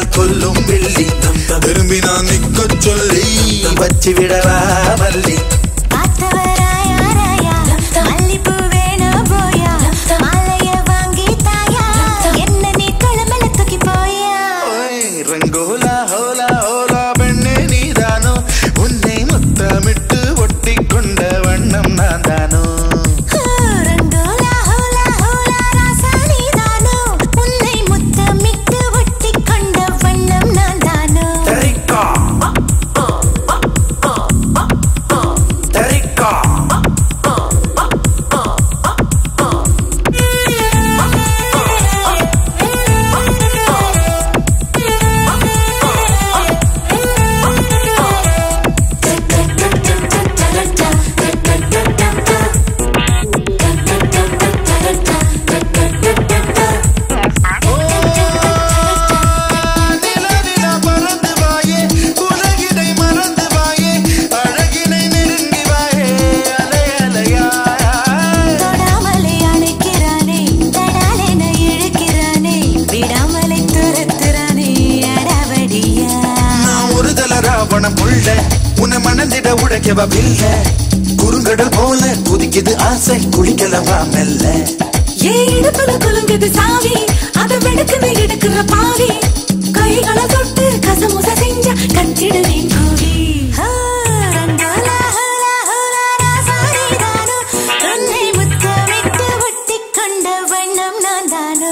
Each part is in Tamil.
கொல்லும் வெள்ளி திரும்பி நான் நிக்க சொல்லி வச்சு விடவா மல்லி பார்த்தவராயா ராயா மல்லிப்பூ வேணும் போயா மாலைய வாங்கி தாயா என்ன நீ குழம்பல தூக்கி போயா ஓய், ரங்கோலா ஹோலா ஹோலா பெண்ணே நீதானோ உன்னை முத்தமிட்டு ஒட்டி கொண்ட வண்ணம் நான் தானோ ரங்கோலா ஹோலா ஹோலா ராசா நீதானோ உன்னை முத்தமிட்டு ஒட்டி கொண்ட வண்ணம் நான் தானோ தரிக்கா தரிக்கா நிலவிலா பறந்து வாயே உலகினை மறந்து வாயே அழகினை நெருங்கி வாயே அலை அலையாய் தொடாமலே அணைக்கிறானே தடாலென இழுக்கிறானே விடாமலே துரத்துறானே அடாவடியா நான் ஒரு தல ராவணம் உள்ள உன்னை மணந்திட உடைக்கவ பில்ல குறுங்கடல் போல குதிக்குது ஆசை குளிக்கலவா மெல்ல ஏன் இடுப்புல குலுங்குது சாவி அத வெடுக்குது எடுக்கிற பாவி கைகளை தொட்டு கசமுச செஞ்ச கச்சிடுவேன் கூவி ரங்கோலா ஹோலா ஹோலா ராசாரிதானோ உன்னை முத்தமிட்டு ஒட்டி கொண்ட வண்ணம் நான் தானோ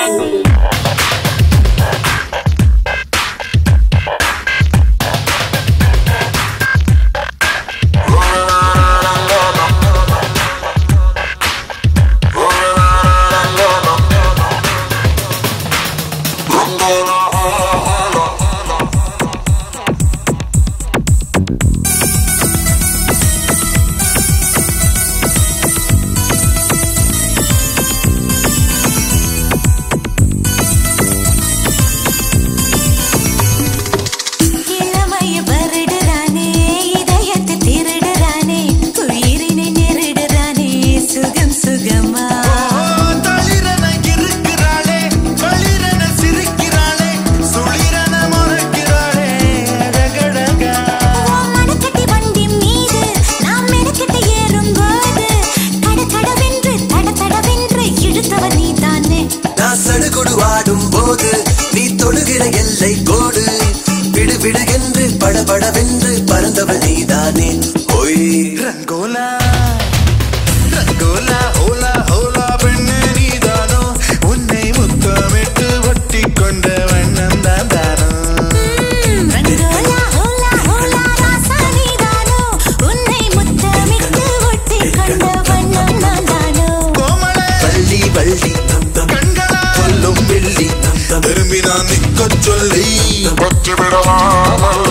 இளமைய வருடுறானே இதயத்தை திருடுறானே உயிரினை நெருடுறானே சுகம் சுகமா தளிரன இருக்கிறாளே களிரன சிரிக்கிறாளே சுளிரன மறக்கிறாளே அழகழகா உன் மனக்கட்டி வண்டி மீது நாம் மெனக்கெட்டு ஏறும்போது கட கடவென்று தட தடவென்று இழுத்தவன் நீதானே நான் சடுகுடு ஆடும் போது நீ தொடுகிற எல்லை கோடு விடு விடு என்று படபடவென்று பறந்தவள் நீதானே ஒய் ரங்கோலா ரங்கோலா ஓலா ஓலா பெண்ணே நீதானோ உன்னை முத்தமிட்டு ஒட்டி கொண்ட வண்ணம் தான் தானோ ரங்கோலா ஹோலா ஹோலா ராசா நீதானோ உன்னை முத்தமிட்டு ஒட்டி கொண்ட வண்ணம் நான் தானோ கோமள வள்ளி வள்ளி கண்களா கொல்லும் வெள்ளி திரும்பி நான் நிக்க சொல்லி பற்றி விடவா